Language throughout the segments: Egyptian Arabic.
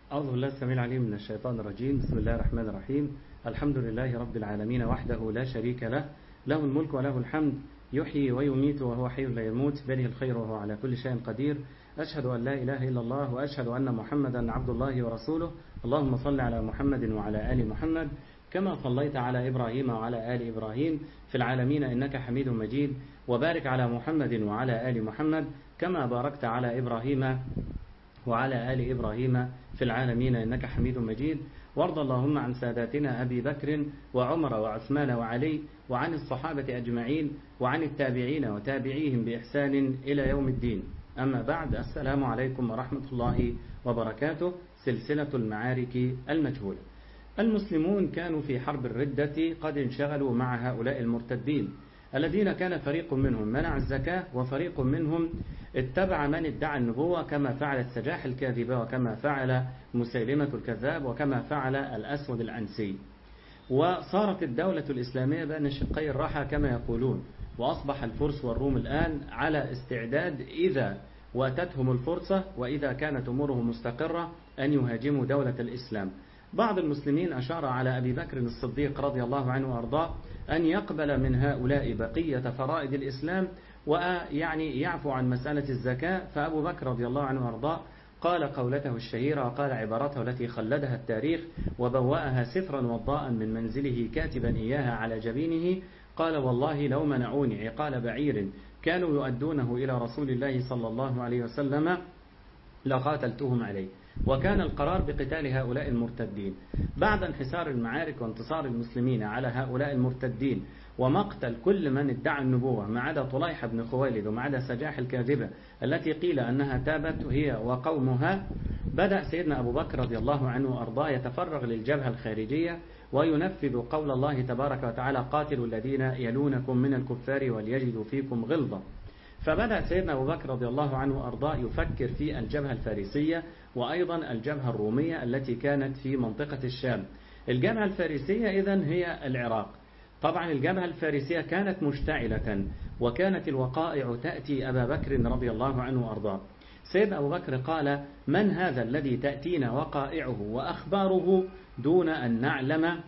أعوذ بالله السميع العليم من الشيطان الرجيم بسم الله الرحمن الرحيم الحمد لله رب العالمين وحده لا شريك له له الملك وله الحمد يحيي ويميت وهو حي لا يموت بله الخير وهو على كل شيء قدير أشهد أن لا إله إلا الله وأشهد أن محمدا عبد الله ورسوله اللهم صل على محمد وعلى آل محمد كما صليت على إبراهيم وعلى آل إبراهيم في العالمين إنك حميد مجيد وبارك على محمد وعلى آل محمد كما باركت على إبراهيم وعلى آل إبراهيم في العالمين إنك حميد مجيد وارض اللهم عن ساداتنا أبي بكر وعمر وعثمان وعلي وعن الصحابة أجمعين وعن التابعين وتابعيهم بإحسان إلى يوم الدين أما بعد السلام عليكم ورحمة الله وبركاته سلسلة المعارك المجهولة المسلمون كانوا في حرب الردة قد انشغلوا مع هؤلاء المرتدين الذين كان فريق منهم منع الزكاة وفريق منهم اتبع من ادعى النبوة كما فعل السجاح الكاذبة وكما فعل مسيلمة الكذاب وكما فعل الأسود الأنسي وصارت الدولة الإسلامية بين شقي الراحة كما يقولون وأصبح الفرس والروم الآن على استعداد إذا واتتهم الفرصة وإذا كانت أمورهم مستقرة أن يهاجموا دولة الإسلام بعض المسلمين أشار على أبي بكر الصديق رضي الله عنه وأرضاه أن يقبل من هؤلاء بقية فرائض الإسلام ويعني يعفو عن مسألة الزكاة فأبو بكر رضي الله عنه وأرضاه قال قولته الشهيرة وقال عبارته التي خلدها التاريخ وبوأها سفرا وضاء من منزله كاتبا إياها على جبينه قال والله لو منعوني عقال بعير كانوا يؤدونه إلى رسول الله صلى الله عليه وسلم لقاتلتهم عليه وكان القرار بقتال هؤلاء المرتدين بعد انحسار المعارك وانتصار المسلمين على هؤلاء المرتدين ومقتل كل من ادعى النبوة ما عدا طليحة بن خويلد وما عدا سجاح الكاذبة التي قيل أنها تابت هي وقومها بدأ سيدنا أبو بكر رضي الله عنه وأرضاه يتفرغ للجبهة الخارجية وينفذ قول الله تبارك وتعالى قاتلوا الذين يلونكم من الكفار وليجدوا فيكم غلظة فبدأ سيدنا أبو بكر رضي الله عنه وأرضاه يفكر في الجبهة الفارسية وأيضا الجبهة الرومية التي كانت في منطقة الشام الجبهة الفارسية إذن هي العراق طبعا الجبهة الفارسية كانت مشتعلة وكانت الوقائع تأتي أبا بكر رضي الله عنه وأرضاه سيد أبو بكر قال من هذا الذي تأتينا وقائعه وأخباره دون أن نعلم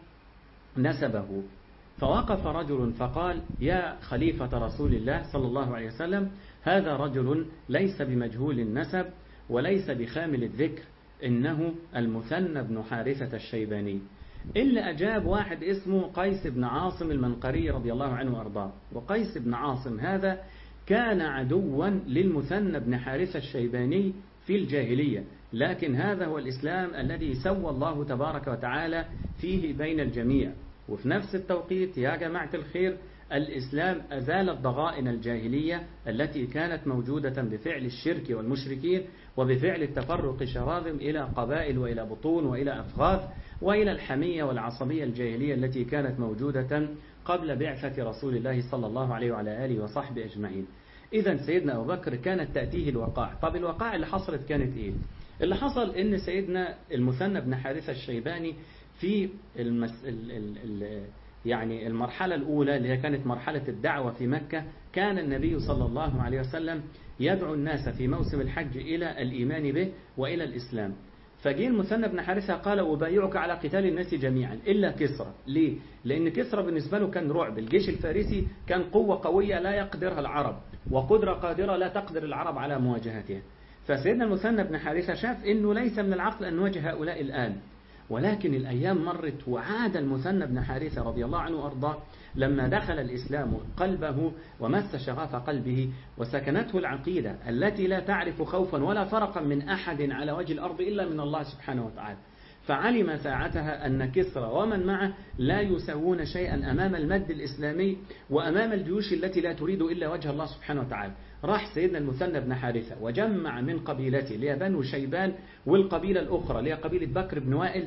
نسبه فوقف رجل فقال يا خليفة رسول الله صلى الله عليه وسلم هذا رجل ليس بمجهول النسب وليس بخامل الذكر إنه المثنى بن حارثة الشيباني إلا أجاب واحد اسمه قيس بن عاصم المنقري رضي الله عنه وأرضاه وقيس بن عاصم هذا كان عدوا للمثنى بن حارثة الشيباني في الجاهلية لكن هذا هو الإسلام الذي سوى الله تبارك وتعالى فيه بين الجميع وفي نفس التوقيت يا جماعة الخير الإسلام أزال الضغائن الجاهلية التي كانت موجودة بفعل الشرك والمشركين وبفعل التفرق شراذم إلى قبائل وإلى بطون وإلى أفغاث وإلى الحمية والعصبية الجاهلية التي كانت موجودة قبل بعثة رسول الله صلى الله عليه وعلى آله وصحبه أجمعين إذا سيدنا أبو بكر كانت تأتيه الوقائع طب الوقائع اللي حصلت كانت إيه اللي حصل إن سيدنا المثنى بن حارثة الشيباني في المس... ال... ال... ال... يعني المرحلة الأولى اللي هي كانت مرحلة الدعوة في مكة كان النبي صلى الله عليه وسلم يدعو الناس في موسم الحج إلى الإيمان به وإلى الإسلام فجي المثنى بن حارثة قال أبايعك على قتال الناس جميعا إلا كسرى ليه؟ لأن كسرى بالنسبة له كان رعب الجيش الفارسي كان قوة قوية لا يقدرها العرب وقدرة قادرة لا تقدر العرب على مواجهتها فسيدنا المثنى بن حارثة شاف أنه ليس من العقل أن نواجه هؤلاء الآن ولكن الأيام مرت وعاد المثنى بن حارثة رضي الله عنه وأرضاه لما دخل الإسلام قلبه ومس شغاف قلبه وسكنته العقيدة التي لا تعرف خوفا ولا فرقا من أحد على وجه الأرض إلا من الله سبحانه وتعالى فعلم ساعتها أن كسرى ومن معه لا يسوون شيئا أمام المد الإسلامي وأمام الجيوش التي لا تريد إلا وجه الله سبحانه وتعالى راح سيدنا المثنى بن حارثة وجمع من قبيلته اللي هي بنو شيبان والقبيلة الأخرى اللي هي قبيلة بكر بن وائل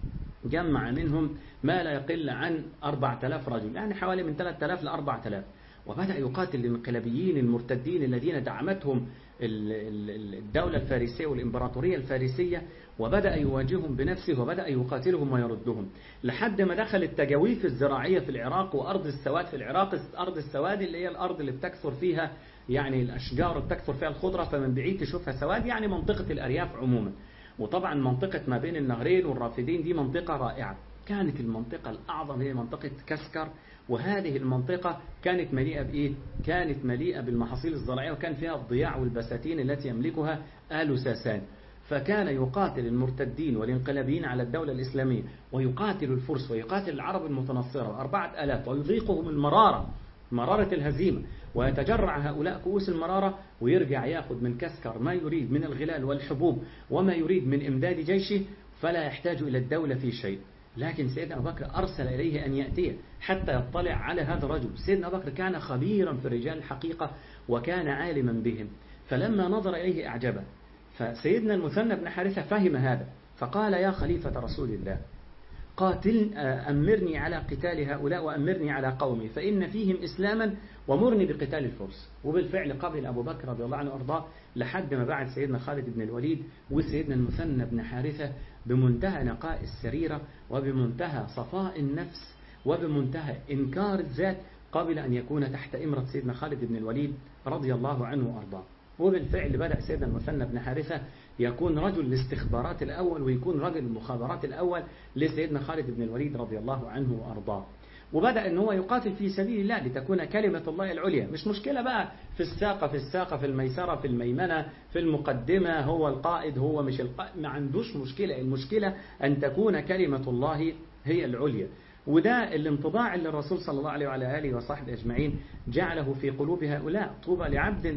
جمع منهم ما لا يقل عن 4000 رجل يعني حوالي من 3000 ل 4000 وبدأ يقاتل الانقلابيين المرتدين الذين دعمتهم الدولة الفارسية والإمبراطورية الفارسية وبدأ يواجههم بنفسه وبدأ يقاتلهم ويردهم لحد ما دخل التجاويف الزراعية في العراق وأرض السواد في العراق أرض السواد اللي هي الأرض اللي بتكثر فيها يعني الأشجار بتكثر فيها الخضرة فمن بعيد تشوفها سواد يعني منطقة الأرياف عموما وطبعا منطقة ما بين النهرين والرافدين دي منطقة رائعة كانت المنطقة الأعظم هي منطقة كسكر وهذه المنطقة كانت مليئة بإيه؟ كانت مليئة بالمحاصيل الزراعية وكان فيها الضياع والبساتين التي يملكها آل ساسان فكان يقاتل المرتدين والانقلابيين على الدولة الإسلامية ويقاتل الفرس ويقاتل العرب المتنصرة أربعة ألاف ويذيقهم المرارة مرارة الهزيمة ويتجرع هؤلاء كؤوس المرارة ويرجع ياخذ من كسكر ما يريد من الغلال والحبوب وما يريد من إمداد جيشه فلا يحتاج إلى الدولة في شيء لكن سيدنا أبو بكر أرسل إليه أن يأتيه حتى يطلع على هذا الرجل سيدنا أبو بكر كان خبيرا في الرجال الحقيقة وكان عالما بهم فلما نظر إليه أعجبه فسيدنا المثنى بن حارثة فهم هذا فقال يا خليفة رسول الله قاتل أمرني على قتال هؤلاء وأمرني على قومي فإن فيهم إسلاما ومرني بقتال الفرس وبالفعل قبل أبو بكر رضي الله عنه وأرضاه لحد ما بعد سيدنا خالد بن الوليد وسيدنا المثنى بن حارثة بمنتهى نقاء السريرة وبمنتهى صفاء النفس وبمنتهى إنكار الذات قبل أن يكون تحت إمرة سيدنا خالد بن الوليد رضي الله عنه وأرضاه وبالفعل بدأ سيدنا المثنى بن حارثة يكون رجل الاستخبارات الأول ويكون رجل المخابرات الأول لسيدنا خالد بن الوليد رضي الله عنه وأرضاه وبدأ أن هو يقاتل في سبيل الله لتكون كلمة الله العليا مش مشكلة بقى في الساقة في الساقة في الميسرة في الميمنة في المقدمة هو القائد هو مش القائد ما عندوش مشكلة المشكلة أن تكون كلمة الله هي العليا وده الانطباع اللي الرسول صلى الله عليه وعلى آله وصحبه أجمعين جعله في قلوب هؤلاء طوبى لعبد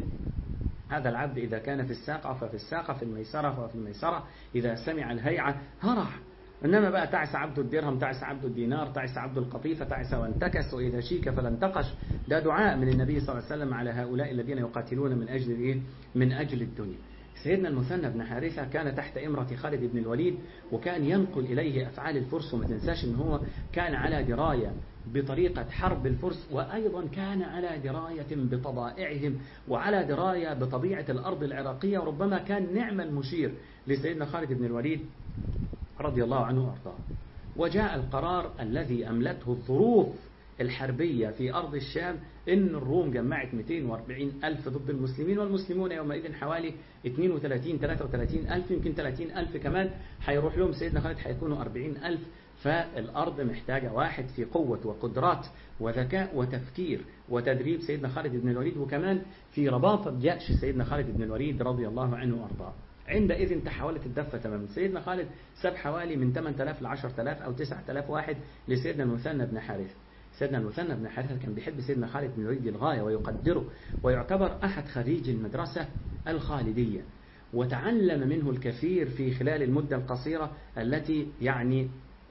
هذا العبد إذا كان في الساقة ففي الساقة في الميسرة ففي الميسرة إذا سمع الهيعة هرح إنما بقى تعس عبد الدرهم تعس عبد الدينار تعس عبد القطيفة تعس وانتكس وإذا شيك فلا انتقش ده دعاء من النبي صلى الله عليه وسلم على هؤلاء الذين يقاتلون من أجل الإيه؟ من أجل الدنيا سيدنا المثنى بن حارثة كان تحت إمرة خالد بن الوليد وكان ينقل إليه أفعال الفرس وما تنساش إن هو كان على دراية بطريقة حرب الفرس وأيضا كان على دراية بطبائعهم وعلى دراية بطبيعة الأرض العراقية وربما كان نعم المشير لسيدنا خالد بن الوليد رضي الله عنه وأرضاه وجاء القرار الذي أملته الظروف الحربية في أرض الشام إن الروم جمعت 240 ألف ضد المسلمين والمسلمون يومئذ حوالي 32 33 ألف يمكن 30 ألف كمان هيروح لهم سيدنا خالد هيكونوا 40 ألف فالأرض محتاجة واحد في قوة وقدرات وذكاء وتفكير وتدريب سيدنا خالد بن الوليد وكمان في رباطة جأش سيدنا خالد بن الوليد رضي الله عنه وأرضاه عندئذ تحولت الدفة تماما سيدنا خالد ساب حوالي من 8000 ل 10000 أو 9000 واحد لسيدنا المثنى بن حارث سيدنا المثنى بن حارثة كان بيحب سيدنا خالد بن الوليد للغاية ويقدره ويعتبر أحد خريج المدرسة الخالدية وتعلم منه الكثير في خلال المدة القصيرة التي يعني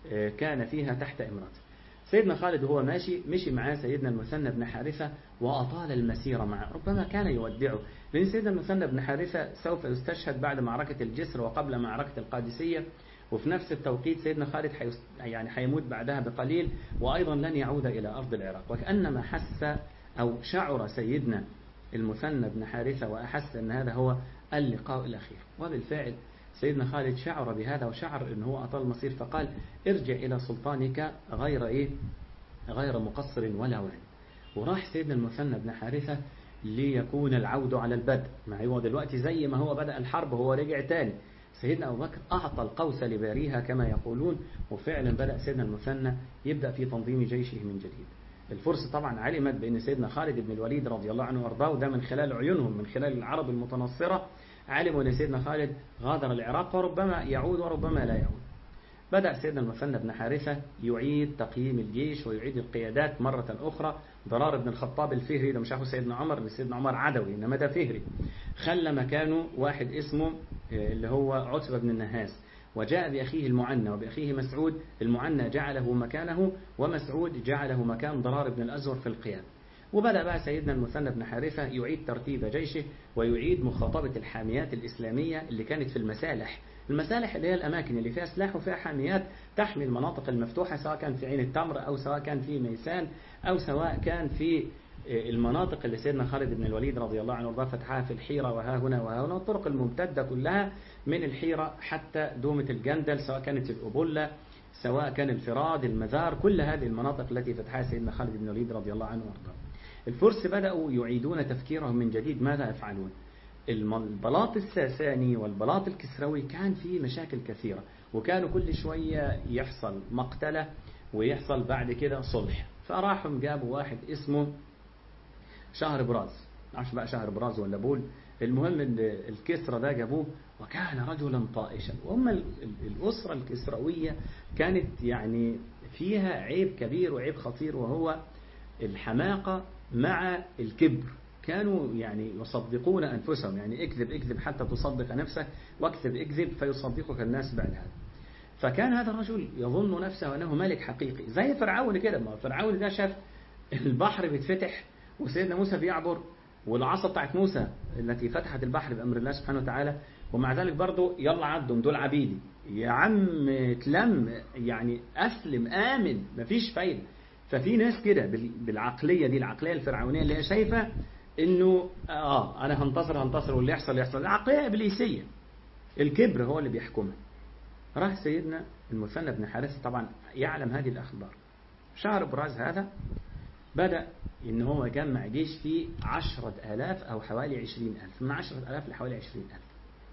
كان فيها تحت إمراته سيدنا خالد وهو ماشي مشي معاه سيدنا المثنى بن حارثة وأطال المسيرة معه ربما كان يودعه لأن سيدنا المثنى بن حارثة سوف يستشهد بعد معركة الجسر وقبل معركة القادسية وفي نفس التوقيت سيدنا خالد حيست... يعني حيموت بعدها بقليل وأيضا لن يعود إلى أرض العراق وكأنما حس أو شعر سيدنا المثنى بن حارثة وأحس أن هذا هو اللقاء الأخير وبالفعل سيدنا خالد شعر بهذا وشعر أنه هو أطال المصير فقال ارجع إلى سلطانك غير إيه غير مقصر ولا وعد وراح سيدنا المثنى بن حارثة ليكون العود على البدء ما هو دلوقتي زي ما هو بدأ الحرب هو رجع تاني سيدنا أبو بكر أعطى القوس لباريها كما يقولون وفعلا بدأ سيدنا المثنى يبدأ في تنظيم جيشه من جديد الفرس طبعا علمت بأن سيدنا خالد بن الوليد رضي الله عنه وارضاه وده من خلال عيونهم من خلال العرب المتنصرة علموا أن سيدنا خالد غادر العراق وربما يعود وربما لا يعود بدأ سيدنا المثنى بن حارثة يعيد تقييم الجيش ويعيد القيادات مرة أخرى ضرار بن الخطاب الفهري ده مش عارف سيدنا عمر اللي سيدنا عمر عدوي إنما ده فهري خلى مكانه واحد اسمه اللي هو عتبة بن النهاس وجاء بأخيه المعنى وبأخيه مسعود المعنى جعله مكانه ومسعود جعله مكان ضرار بن الأزور في القيادة وبدأ بقى سيدنا المثنى بن حارثة يعيد ترتيب جيشه ويعيد مخاطبة الحاميات الإسلامية اللي كانت في المسالح المسالح اللي هي الأماكن اللي فيها سلاح وفيها حاميات تحمي المناطق المفتوحة سواء كان في عين التمر أو سواء كان في ميسان أو سواء كان في المناطق اللي سيدنا خالد بن الوليد رضي الله عنه وارضاه فتحها في الحيرة وها هنا وها هنا والطرق الممتدة كلها من الحيرة حتى دومة الجندل سواء كانت الأبلة سواء كان الفراد المزار كل هذه المناطق التي فتحها سيدنا خالد بن الوليد رضي الله عنه وارضاه الفرس بدأوا يعيدون تفكيرهم من جديد ماذا يفعلون البلاط الساساني والبلاط الكسروي كان فيه مشاكل كثيرة وكانوا كل شوية يحصل مقتلة ويحصل بعد كده صلح فراحوا جابوا واحد اسمه شهر براز عش بقى شهر براز ولا بول المهم ان الكسرى ده جابوه وكان رجلا طائشا وهم الأسرة الكسروية كانت يعني فيها عيب كبير وعيب خطير وهو الحماقة مع الكبر كانوا يعني يصدقون أنفسهم يعني اكذب اكذب حتى تصدق نفسك واكذب اكذب فيصدقك الناس بعد هذا فكان هذا الرجل يظن نفسه أنه ملك حقيقي زي فرعون كده ما فرعون ده شاف البحر بيتفتح وسيدنا موسى بيعبر والعصا بتاعت موسى التي فتحت البحر بأمر الله سبحانه وتعالى ومع ذلك برضه يلا عدهم دول عبيدي يا عم اتلم يعني أسلم آمن مفيش فايدة ففي ناس كده بالعقلية دي العقلية الفرعونية اللي هي شايفة انه اه انا هنتصر هنتصر واللي يحصل يحصل العقلية ابليسية الكبر هو اللي بيحكمها راح سيدنا المثنى بن حارثة طبعا يعلم هذه الأخبار شهر براز هذا بدأ إن هو يجمع جيش فيه عشرة آلاف أو حوالي عشرين ألف من عشرة آلاف لحوالي عشرين ألف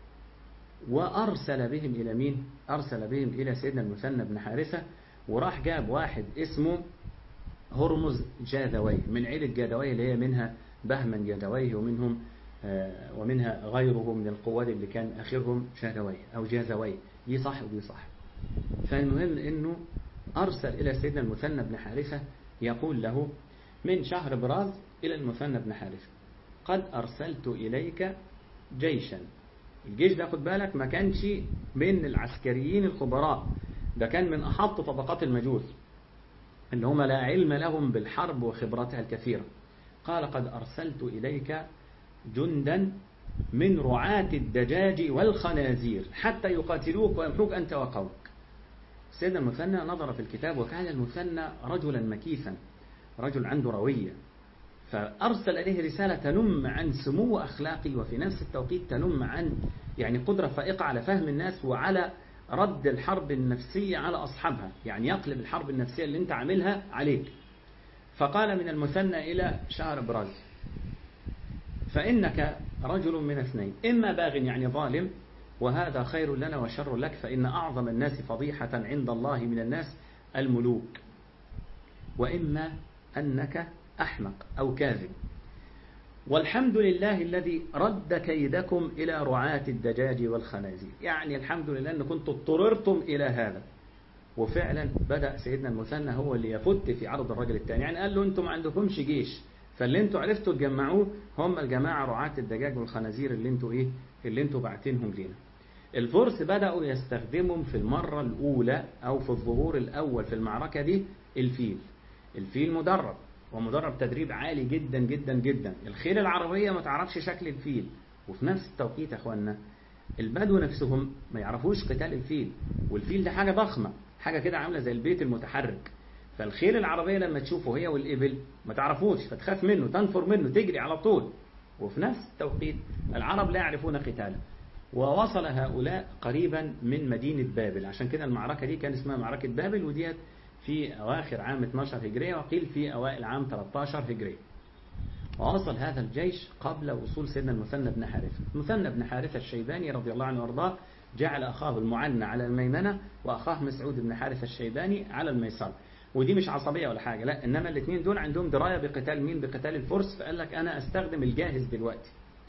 وأرسل بهم إلى مين؟ أرسل بهم إلى سيدنا المثنى بن حارثة وراح جاب واحد اسمه هرمز جاذوي من عيلة جاذوي اللي هي منها بهمن جاذويه ومنهم ومنها غيره من القوات اللي كان آخرهم جاذوي أو جاذوي دي صح ودي صح فالمهم أنه أرسل إلى سيدنا المثنى بن حارثة يقول له من شهر براز إلى المثنى بن حارثة قد أرسلت إليك جيشا الجيش ده خد بالك ما كانش من العسكريين الخبراء ده كان من أحط طبقات المجوس اللي هم لا علم لهم بالحرب وخبرتها الكثيرة قال قد أرسلت إليك جندا من رعاة الدجاج والخنازير حتى يقاتلوك ويمحوك أنت وقومك سيدنا المثنى نظر في الكتاب وكان المثنى رجلا مكيفا رجل عنده روية فأرسل إليه رسالة تنم عن سمو أخلاقي وفي نفس التوقيت تنم عن يعني قدرة فائقة على فهم الناس وعلى رد الحرب النفسية على أصحابها يعني يقلب الحرب النفسية اللي انت عاملها عليك فقال من المثنى إلى شهر براز فإنك رجل من اثنين إما باغ يعني ظالم وهذا خير لنا وشر لك فإن أعظم الناس فضيحة عند الله من الناس الملوك وإما أنك أحمق أو كاذب والحمد لله الذي رد كيدكم إلى رعاة الدجاج والخنازير يعني الحمد لله أن كنتم اضطررتم إلى هذا وفعلا بدأ سيدنا المثنى هو اللي يفت في عرض الرجل الثاني يعني قال له أنتم ما عندكمش جيش فاللي انتوا عرفتوا تجمعوه هم الجماعة رعاة الدجاج والخنازير اللي انتوا ايه اللي انتوا باعتينهم لينا الفرس بدأوا يستخدمهم في المرة الأولى أو في الظهور الأول في المعركة دي الفيل الفيل مدرب ومدرب تدريب عالي جدا جدا جدا الخيل العربية ما تعرفش شكل الفيل وفي نفس التوقيت يا اخوانا البدو نفسهم ما يعرفوش قتال الفيل والفيل ده حاجة ضخمة حاجة كده عاملة زي البيت المتحرك فالخيل العربية لما تشوفه هي والإبل ما تعرفوش فتخاف منه تنفر منه تجري على طول وفي نفس التوقيت العرب لا يعرفون قتاله ووصل هؤلاء قريبا من مدينة بابل عشان كده المعركة دي كان اسمها معركة بابل وديت في أواخر عام 12 هجرية وقيل في أوائل عام 13 هجرية ووصل هذا الجيش قبل وصول سيدنا المثنى بن حارثة المثنى بن حارثة الشيباني رضي الله عنه وارضاه جعل أخاه المعنى على الميمنة وأخاه مسعود بن حارثة الشيباني على الميسرة ودي مش عصبية ولا حاجة لا إنما الاثنين دول عندهم دراية بقتال مين بقتال الفرس فقال لك أنا أستخدم الجاهز دلوقتي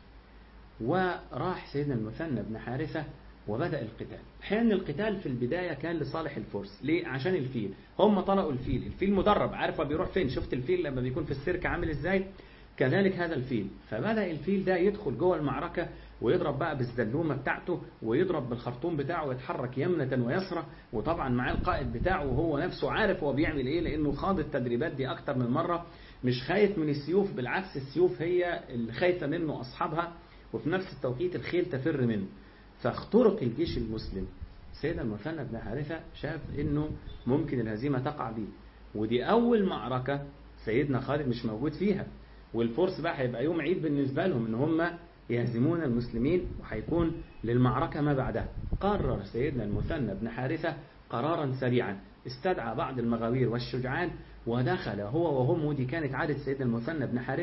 وراح سيدنا المثنى بن حارثة وبدأ القتال حين القتال في البداية كان لصالح الفرس ليه؟ عشان الفيل هم طلقوا الفيل الفيل مدرب عارفه بيروح فين شفت الفيل لما بيكون في السيرك عامل ازاي كذلك هذا الفيل فبدأ الفيل ده يدخل جوه المعركة ويضرب بقى بالزلومة بتاعته ويضرب بالخرطوم بتاعه ويتحرك يمنة ويسرى وطبعا معاه القائد بتاعه وهو نفسه عارف هو بيعمل ايه لانه خاض التدريبات دي اكتر من مرة مش خايف من السيوف بالعكس السيوف هي اللي خايفة منه اصحابها وفي نفس التوقيت الخيل تفر منه فاخترق الجيش المسلم سيدنا المثنى بن حارثة شاف انه ممكن الهزيمة تقع بيه ودي اول معركة سيدنا خالد مش موجود فيها والفرس بقى هيبقى يوم عيد بالنسبة لهم ان هم يهزمون المسلمين وهيكون للمعركة ما بعدها قرر سيدنا المثنى بن حارثة قرارا سريعا استدعى بعض المغاوير والشجعان ودخل هو وهم ودي كانت عادة سيدنا المثنى بن حارثة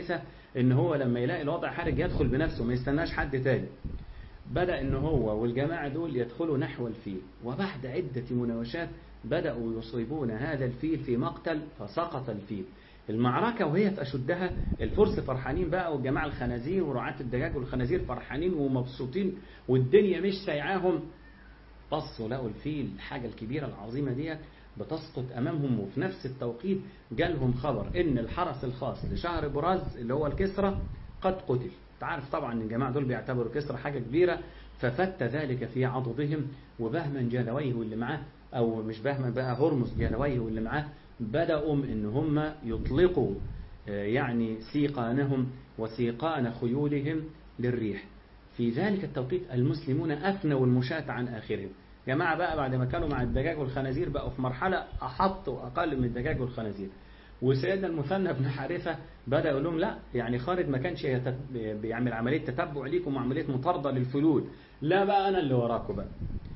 ان هو لما يلاقي الوضع حرج يدخل بنفسه ما يستناش حد تاني بدأ ان هو والجماعة دول يدخلوا نحو الفيل وبعد عدة مناوشات بدأوا يصيبون هذا الفيل في مقتل فسقط الفيل المعركة وهي في أشدها الفرس فرحانين بقى والجماعة الخنازير ورعاة الدجاج والخنازير فرحانين ومبسوطين والدنيا مش سايعاهم بصوا لقوا الفيل الحاجة الكبيرة العظيمة ديت بتسقط أمامهم وفي نفس التوقيت جالهم خبر إن الحرس الخاص لشهر براز اللي هو الكسرى قد قتل تعرف طبعا ان الجماعة دول بيعتبروا كسرى حاجة كبيرة ففت ذلك في عضدهم وبهما جالويه واللي معاه أو مش بهما بقى هرمز جالويه واللي معاه بدأوا إن هم يطلقوا يعني سيقانهم وسيقان خيولهم للريح في ذلك التوقيت المسلمون أفنوا المشاة عن آخرهم جماعة بقى بعد ما كانوا مع الدجاج والخنازير بقوا في مرحلة أحط وأقل من الدجاج والخنازير وسيدنا المثنى بن حارثة بدأ يقول لهم لا يعني خالد ما كانش بيعمل عملية تتبع ليكم وعملية مطاردة للفلول لا بقى أنا اللي وراكم بقى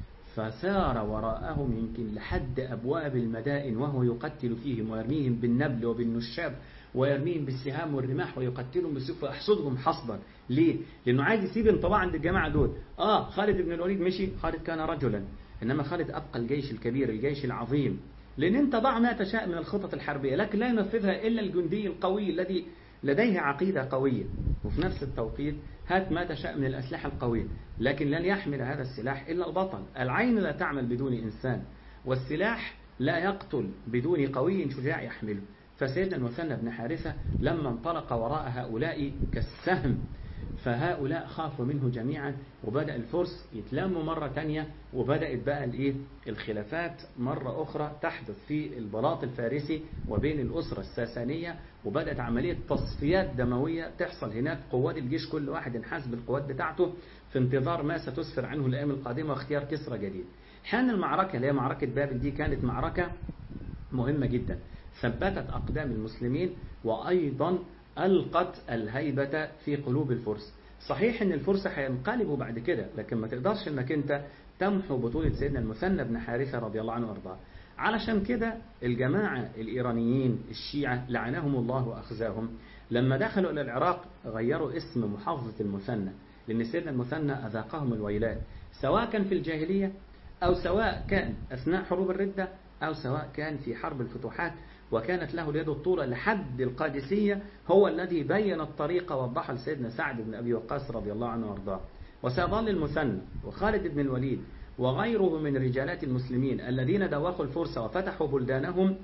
فسار وراءهم يمكن لحد أبواب المدائن وهو يقتل فيهم ويرميهم بالنبل وبالنشاب ويرميهم بالسهام والرماح ويقتلهم بالسيوف ويحصدهم حصدا ليه؟ لأنه عايز يسيب انطباع عند الجماعة دول آه خالد بن الوليد مشي خالد كان رجلا إنما خالد أبقى الجيش الكبير الجيش العظيم لأن انت ضع ما تشاء من الخطط الحربية لكن لا ينفذها إلا الجندي القوي الذي لديه عقيدة قوية وفي نفس التوقيت هات ما تشاء من الأسلحة القوية لكن لن يحمل هذا السلاح إلا البطل العين لا تعمل بدون إنسان والسلاح لا يقتل بدون قوي شجاع يحمله فسيدنا المثنى بن حارثة لما انطلق وراء هؤلاء كالسهم فهؤلاء خافوا منه جميعا وبدأ الفرس يتلموا مرة تانية وبدأت بقى الايه الخلافات مرة أخرى تحدث في البلاط الفارسي وبين الأسرة الساسانية وبدأت عملية تصفيات دموية تحصل هناك قوات الجيش كل واحد ينحاز بالقوات بتاعته في انتظار ما ستسفر عنه الأيام القادمة واختيار كسرى جديد حان المعركة اللي هي معركة بابل دي كانت معركة مهمة جدا ثبتت أقدام المسلمين وأيضا ألقت الهيبة في قلوب الفرس صحيح ان الفرس هينقلبوا بعد كده لكن ما تقدرش انك انت تمحو بطولة سيدنا المثنى بن حارثة رضي الله عنه وارضاه علشان كده الجماعة الإيرانيين الشيعة لعنهم الله وأخزاهم لما دخلوا إلى العراق غيروا اسم محافظة المثنى لأن سيدنا المثنى أذاقهم الويلات سواء كان في الجاهلية أو سواء كان أثناء حروب الردة أو سواء كان في حرب الفتوحات وكانت له اليد الطولة لحد القادسية هو الذي بين الطريق ووضحها لسيدنا سعد بن أبي وقاص رضي الله عنه وارضاه وسيظل المثنى وخالد بن الوليد وغيره من رجالات المسلمين الذين دوخوا الفرس وفتحوا بلدانهم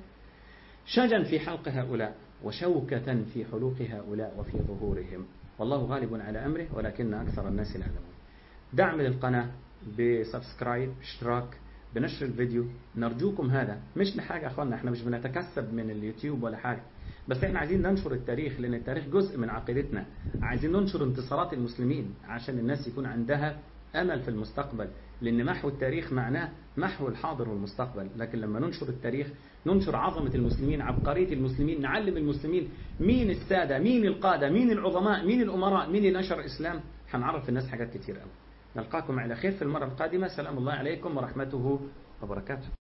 شجا في حلق هؤلاء وشوكة في حلوق هؤلاء وفي ظهورهم والله غالب على أمره ولكن أكثر الناس لا يعلمون دعم للقناة بسبسكرايب اشتراك بنشر الفيديو نرجوكم هذا مش لحاجة أخوانا احنا مش بنتكسب من اليوتيوب ولا حاجة بس احنا عايزين ننشر التاريخ لأن التاريخ جزء من عقيدتنا عايزين ننشر انتصارات المسلمين عشان الناس يكون عندها أمل في المستقبل لأن محو التاريخ معناه محو الحاضر والمستقبل لكن لما ننشر التاريخ ننشر عظمة المسلمين عبقرية المسلمين نعلم المسلمين مين السادة مين القادة مين العظماء مين الأمراء مين اللي نشر الإسلام هنعرف الناس حاجات كتير قوي نلقاكم على خير في المرة القادمة سلام الله عليكم ورحمته وبركاته